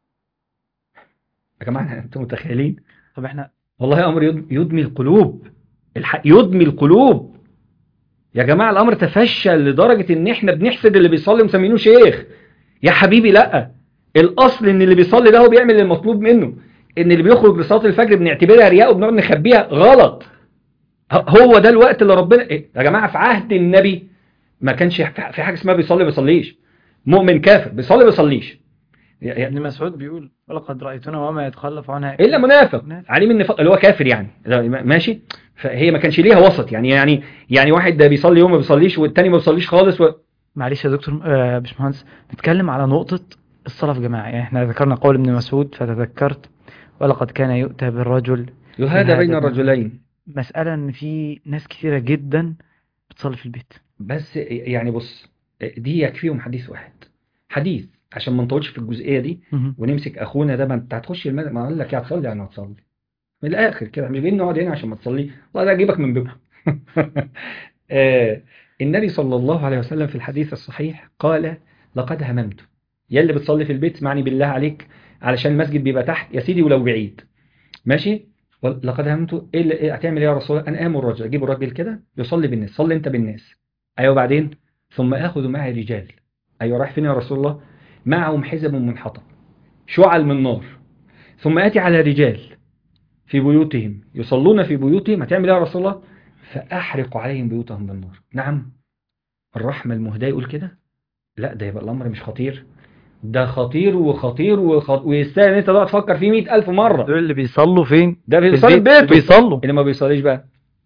يا جماعة انتوا متخيلين
طب احنا
والله امر يد- يدمي القلوب الحق يدمي القلوب يا جماعه الامر تفشى لدرجه ان احنا بنحسد اللي بيصلي ومسمينه شيخ يا حبيبي لا الاصل ان اللي بيصلي ده هو بيعمل المطلوب منه ان اللي بيخرج لصلاه الفجر بنعتبرها رياء وبنقعد نخبيها غلط ه- هو ده الوقت اللي ربنا إيه؟ يا جماعه في عهد النبي ما كانش في في حاجه اسمها بيصلي ما بيصليش مؤمن كافر بيصلي ما بيصليش يعني
ابن مسعود بيقول ولقد رأيتنا وما يتخلف عنها
الا منافق
منافق.
عليه من النفاق اللي هو كافر يعني ماشي فهي ما كانش ليها وسط يعني يعني يعني واحد ده بيصلي يوم ما بيصليش والتاني ما بيصليش خالص و...
معلش يا دكتور آه، باشمهندس نتكلم على نقطة الصلاة في جماعة يعني احنا ذكرنا قول ابن مسعود فتذكرت ولقد كان يؤتى بالرجل
يهادى بين
يهادى.
الرجلين
مسألة ان في ناس كثيرة جدا بتصلي في البيت
بس يعني بص دي يكفيهم حديث واحد حديث عشان ما نطولش في الجزئيه دي
مهم.
ونمسك اخونا ده ما انت هتخش المسجد ما اقول لك يا هتصلي يعني هتصلي من الاخر كده مش جايين نقعد هنا عشان ما تصلي والله ده اجيبك من بيتكم آه، النبي صلى الله عليه وسلم في الحديث الصحيح قال لقد هممت يا اللي بتصلي في البيت اسمعني بالله عليك علشان المسجد بيبقى تحت يا سيدي ولو بعيد ماشي وال- لقد هممت ايه اللي إيه هتعمل ايه يا رسول الله انا امر الرجل اجيب الراجل كده يصلي بالناس صلي انت بالناس ايوه بعدين ثم اخذ معي رجال ايوه رايح فين يا رسول الله معهم حزب من حطب شعل من نار ثم اتي على رجال في بيوتهم يصلون في بيوتهم هتعمل ايه يا رسول الله فاحرق عليهم بيوتهم بالنار نعم الرحمه المهداه يقول كده لا ده يبقى الامر مش خطير ده خطير وخطير وخط... ويستاهل ان انت تقعد تفكر فيه 100000 مره
دول اللي بيصلوا فين
ده
في
بيصلي
البيت
بيته
بيصلوا
اللي ما بيصليش بقى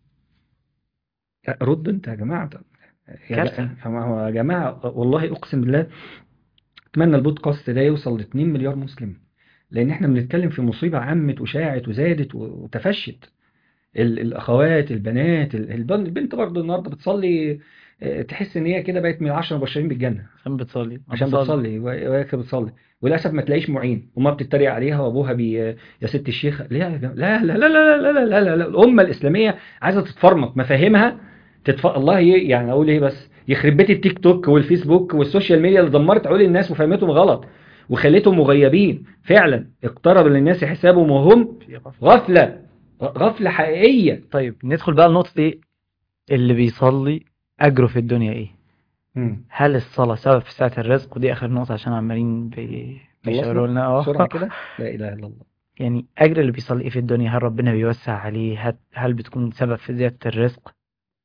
لا، رد انت يا جماعه يا
كارثة.
لا، ما هو يا جماعه والله اقسم بالله اتمنى البودكاست ده يوصل ل 2 مليار مسلم لان احنا بنتكلم في مصيبه عمت وشاعت وزادت وتفشت ال- الاخوات البنات ال- البن- البنت برضه النهارده بتصلي آه، تحس ان هي كده بقت من العشره المبشرين بالجنه
عشان بتصلي
عشان بتصلي وهي وهي كده بتصلي وللاسف ما تلاقيش معين وما بتتريق عليها وابوها بي يا ست الشيخ لا يا جماعة، لا لا لا لا لا لا لا لا, لا. الامه الاسلاميه عايزه تتفرمط مفاهيمها تتف... الله ي... يعني اقول ايه بس يخرب بيت التيك توك والفيسبوك والسوشيال ميديا اللي دمرت عقول الناس وفهمتهم غلط وخلتهم مغيبين فعلا اقترب للناس حسابهم وهم غفله غفله حقيقيه
طيب ندخل بقى لنقطة ايه اللي بيصلي أجره في الدنيا ايه
مم.
هل الصلاة سبب في سعة الرزق ودي آخر نقطة عشان عمالين بي... بيشاوروا لنا اه
بسرعه كده لا اله الا الله
يعني أجر اللي بيصلي ايه في الدنيا هل ربنا بيوسع عليه هل, هل بتكون سبب في زيادة الرزق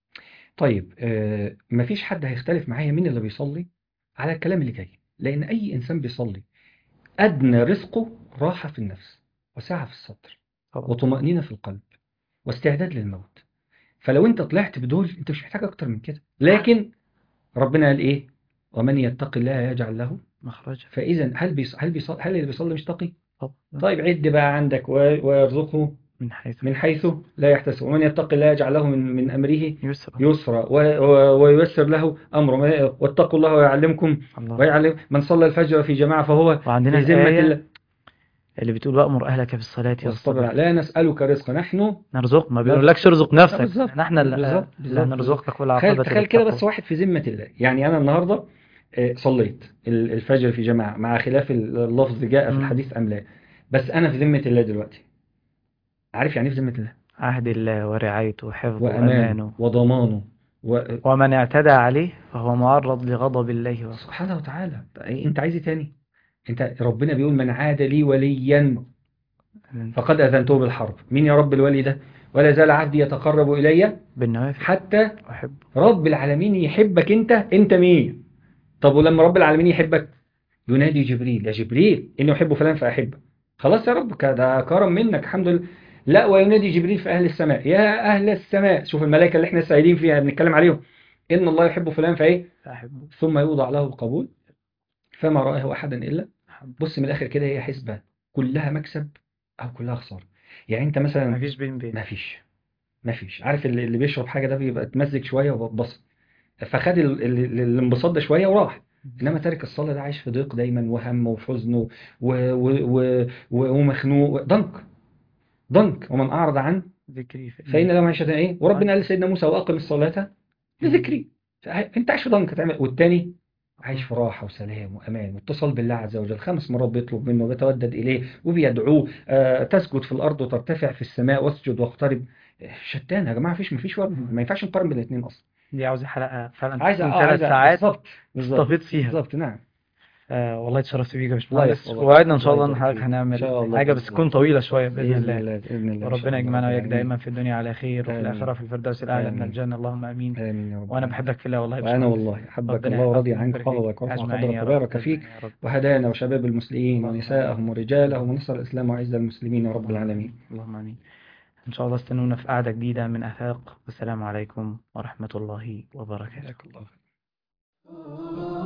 طيب آه مفيش حد هيختلف معايا مين اللي بيصلي على الكلام اللي جاي لأن أي إنسان بيصلي أدنى رزقه راحة في النفس وسعة في الصدر
طبعا
وطمأنينة في القلب واستعداد للموت فلو أنت طلعت بدول أنت مش محتاج أكتر من كده لكن ربنا قال إيه ومن يتق الله يجعل له
مخرج
فإذا هل بيص... هل بيص... هل اللي بيصلي مش تقي؟
طبعا
طيب عد بقى عندك و... ويرزقه
من حيث
من حيث لا يحتسب ومن يتق الله يجعل له من من أمره
يسر
يسرا و- و- وييسر له أمره واتقوا الله ويعلمكم
الله
ويعلم من صلى الفجر في جماعة فهو
وعندنا
في ذمة
الآية
الله
اللي بتقول وأمر أهلك بالصلاة
واصطبر
والصبر
لا نسألك رزقا نحن
نرزق ما بيقولكش ارزق نفسك
بالظبط.
احنا اللي
بالظبط.
اللي
بالظبط.
هنرزقك
تخيل
والعاقبة
تخيل كده بس
للتقوى
واحد في ذمة الله يعني أنا النهاردة آه، صليت ال- الفجر في جماعة مع خلاف اللفظ جاء في
مم.
الحديث أم لا بس أنا في ذمة الله دلوقتي عارف يعني إيه في ذمة الله
عهد الله ورعايته وحفظه
وأمانه
وأمانه
وضمانه و...
ومن اعتدى عليه فهو معرض لغضب الله وسخطه
سبحانه وتعالى أنت عايز إيه تاني أنت ربنا بيقول من عاد لي وليا فقد أذنته بالحرب مين يا رب الولي ده ولا زال عبدي يتقرب إلي
بالنوافل
حتى
أحب
رب العالمين يحبك أنت أنت مين طب ولما رب العالمين يحبك ينادي جبريل يا جبريل إني أحب فلان فأحبه خلاص يا رب ده كرم منك الحمد لله لا وينادي جبريل في أهل السماء يا أهل السماء شوف الملائكة اللي احنا سعيدين فيها بنتكلم عليهم إن الله يحب فلان فإيه
أحبه
ثم يوضع له القبول فما رآه أحدا إلا
أحبه
بص من الآخر كده هي حسبة كلها مكسب أو كلها خسارة يعني أنت مثلا
مفيش بين بين
مفيش مفيش عارف اللي اللي بيشرب حاجة ده بيبقى اتمزج شوية وبسط فخد ال- ال- الانبساط ده شوية وراح إنما تارك الصلاة ده عايش في ضيق دايما وهم وحزن و- و- و- و- ومخنوق ضنك ضنك ومن أعرض عن
ذكري
فإن له معيشة إيه وربنا قال لسيدنا موسى وأقم الصلاة لذكري أنت عايش في ضنك تعمل والتاني عايش في راحة وسلام وأمان واتصال بالله عز وجل خمس مرات بيطلب منه وبيتودد إليه وبيدعوه آه تسجد في الأرض وترتفع في السماء واسجد واقترب شتان يا جماعة مفيش مفيش وقت ما ينفعش نقارن بين الاثنين أصلا
دي عاوزة حلقة فعلا
عايز
تكون
اه
ثلاث
عايز
ساعات
بالظبط بالظبط
استفيد فيها
بالظبط نعم
آه والله اتشرفت بيك يا
لايف
باشمهندس
والله
ووعدنا ان شاء
الله
الله ان
يبارك
حضرتك
فيك ان شاء
هنعمل
الله
حاجه
باذن
بس
الله
تكون طويله شويه باذن
باذن
الله
الله باذن الله ان شاء
وربنا
الله
يجمعنا
رب
وإياك
العالمين
دائما في الدنيا على خير وفي الآخرة
امين
في الفردوس الأعلى من
امين
الجنة اللهم آمين
امين يا رب
وأنا
العالمين
بحبك في الله والله يا
وانا
باشمهندس
والله احبك
ربنا
الله ورضي
يحفظك
عنك
ويبارك فيك
وحفظك ورفع
أجمعين
قدرك
يا رب
وبارك فيك
أجمعين يا رب
وهدانا وشباب المسلمين
اللهم آمين
ونساءهم ورجالهم ونصر الإسلام وعز المسلمين يا رب
اللهم
العالمين
آمين اللهم آمين إن شاء الله استنونا في قعدة جديدة من أفاق والسلام عليكم ورحمة الله وبركاته
جزاك الله خير